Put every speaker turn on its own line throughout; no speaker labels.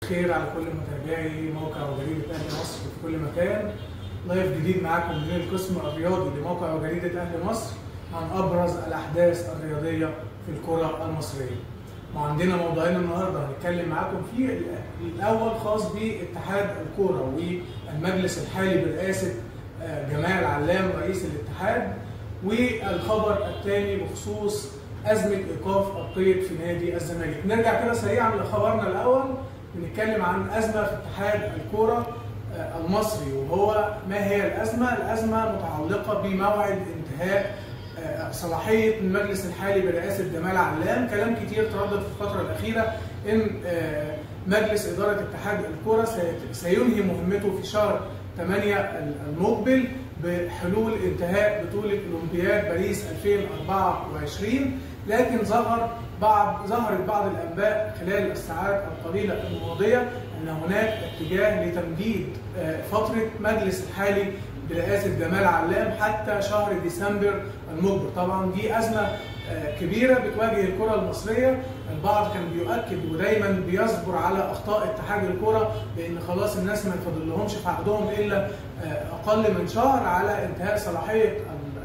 خير على كل متابعي موقع وجريدة أهل مصر في كل مكان لايف جديد معاكم من القسم الرياضي لموقع وجريدة أهل مصر عن أبرز الأحداث الرياضية في الكرة المصرية وعندنا موضوعين النهارده هنتكلم معاكم فيه الأول خاص باتحاد الكرة والمجلس الحالي برئاسة جمال علام رئيس الاتحاد والخبر الثاني بخصوص أزمة إيقاف القيد في نادي الزمالك نرجع كده سريعا لخبرنا الأول بنتكلم عن أزمة في اتحاد الكرة المصري وهو ما هي الأزمة؟ الأزمة متعلقة بموعد انتهاء صلاحية المجلس الحالي برئاسة جمال علام كلام كتير تردد في الفترة الأخيرة إن مجلس إدارة اتحاد الكرة سينهي مهمته في شهر 8 المقبل بحلول انتهاء بطولة أولمبياد باريس 2024 لكن ظهر بعض ظهرت بعض الانباء خلال الساعات القليله الماضيه ان هناك اتجاه لتمديد فتره مجلس الحالي برئاسه جمال علام حتى شهر ديسمبر المقبل، طبعا دي ازمه كبيره بتواجه الكره المصريه، البعض كان بيؤكد ودايما بيصبر على اخطاء اتحاد الكره بان خلاص الناس ما يفضل لهمش في عقدهم الا اقل من شهر على انتهاء صلاحيه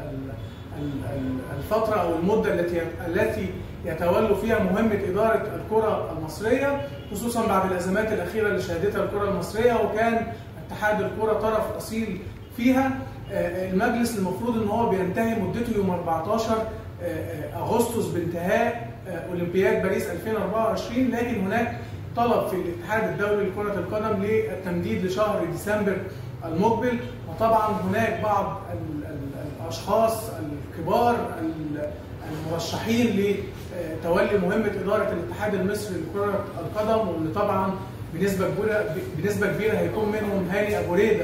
الفتره او المده التي التي يتولوا فيها مهمه اداره الكره المصريه خصوصا بعد الازمات الاخيره اللي شهدتها الكره المصريه وكان اتحاد الكره طرف اصيل فيها المجلس المفروض ان هو بينتهي مدته يوم 14 اغسطس بانتهاء اولمبياد باريس 2024 لكن هناك طلب في الاتحاد الدولي لكره القدم للتمديد لشهر ديسمبر المقبل وطبعا هناك بعض الاشخاص الكبار المرشحين لتولي مهمه اداره الاتحاد المصري لكره القدم واللي طبعا بنسبه كبيره بنسبه كبيره هيكون منهم هاني ابو ريده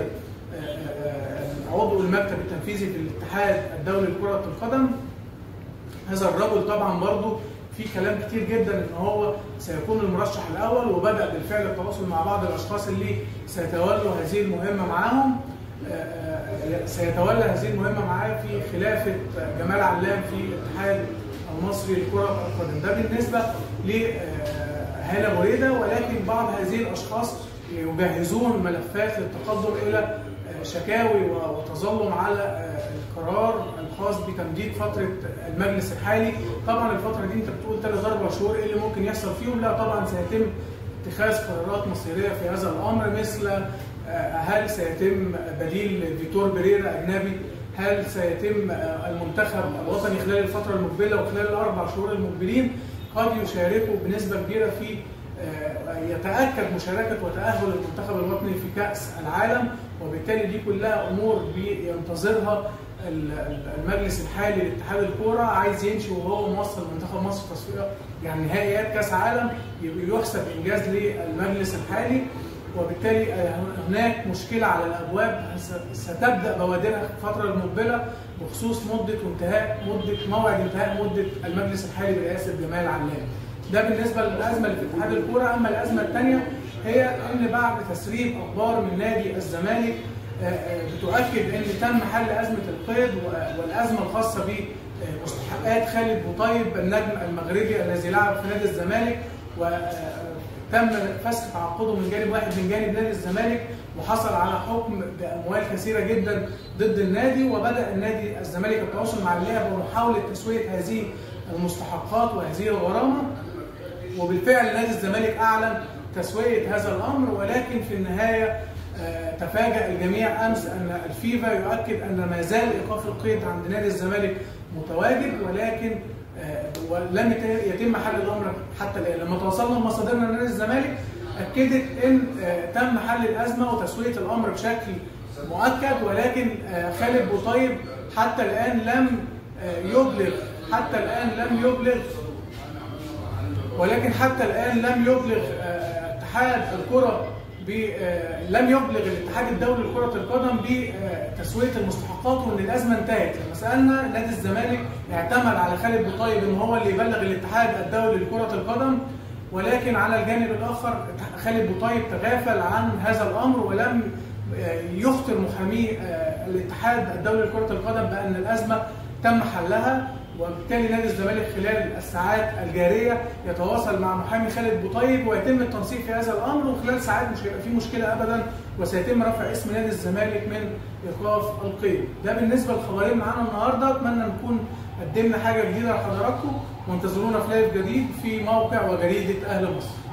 عضو المكتب التنفيذي في الاتحاد الدولي لكره القدم هذا الرجل طبعا برضه في كلام كتير جدا ان هو سيكون المرشح الاول وبدا بالفعل التواصل مع بعض الاشخاص اللي سيتولوا هذه المهمه معاهم سيتولى هذه المهمه معاه في خلافه جمال علام في الاتحاد المصري لكره القدم ده بالنسبه لهاله بريده ولكن بعض هذه الاشخاص يجهزون ملفات للتقدم الى شكاوي وتظلم على القرار الخاص بتمديد فتره المجلس الحالي طبعا الفتره دي انت بتقول ثلاث اربع شهور ايه اللي ممكن يحصل فيهم لا طبعا سيتم اتخاذ قرارات مصيريه في هذا الامر مثل هل سيتم بديل فيتور بريرا اجنبي؟ هل سيتم المنتخب الوطني خلال الفتره المقبله وخلال الاربع شهور المقبلين قد يشاركوا بنسبه كبيره في يتاكد مشاركه وتاهل المنتخب الوطني في كاس العالم وبالتالي دي كلها امور بينتظرها المجلس الحالي لاتحاد الكوره عايز يمشي وهو موصل منتخب مصر تصفيه يعني نهائيات كاس عالم يحسب انجاز للمجلس الحالي وبالتالي هناك مشكلة على الأبواب ستبدأ بوادرها في الفترة المقبلة بخصوص مدة وانتهاء مدة موعد انتهاء مدة المجلس الحالي برئاسة جمال علام. ده بالنسبة للأزمة اللي في اتحاد الكورة، أما الأزمة الثانية هي إن بعد تسريب أخبار من نادي الزمالك بتؤكد إن تم حل أزمة القيد والأزمة الخاصة بمستحقات خالد بوطيب النجم المغربي الذي لعب في نادي الزمالك و تم فسخ تعاقده من جانب واحد من جانب نادي الزمالك وحصل على حكم باموال كثيره جدا ضد النادي وبدا النادي الزمالك التواصل مع اللعبه ومحاوله تسويه هذه المستحقات وهذه الغرامه وبالفعل نادي الزمالك اعلن تسويه هذا الامر ولكن في النهايه تفاجأ الجميع امس ان الفيفا يؤكد ان ما زال ايقاف القيد عند نادي الزمالك متواجد ولكن ولم يتم حل الامر حتى الان لما تواصلنا بمصادرنا نادي الزمالك اكدت ان تم حل الازمه وتسويه الامر بشكل مؤكد ولكن خالد بوطيب حتى الان لم يبلغ حتى الان لم يبلغ ولكن حتى الان لم يبلغ اتحاد الكره لم يبلغ الاتحاد الدولي لكره القدم بتسويه المستحقات وان الازمه انتهت، لما سالنا نادي الزمالك اعتمد على خالد بوطيب ان هو اللي يبلغ الاتحاد الدولي لكره القدم ولكن على الجانب الاخر خالد بوطيب تغافل عن هذا الامر ولم يخطر محامي الاتحاد الدولي لكره القدم بان الازمه تم حلها وبالتالي نادي الزمالك خلال الساعات الجاريه يتواصل مع محامي خالد بوطيب ويتم التنسيق في هذا الامر وخلال ساعات مش هيبقى في مشكله ابدا وسيتم رفع اسم نادي الزمالك من ايقاف القيد. ده بالنسبه للخبرين معانا النهارده اتمنى نكون قدمنا حاجه جديده لحضراتكم وانتظرونا في لايف جديد في موقع وجريده اهل مصر.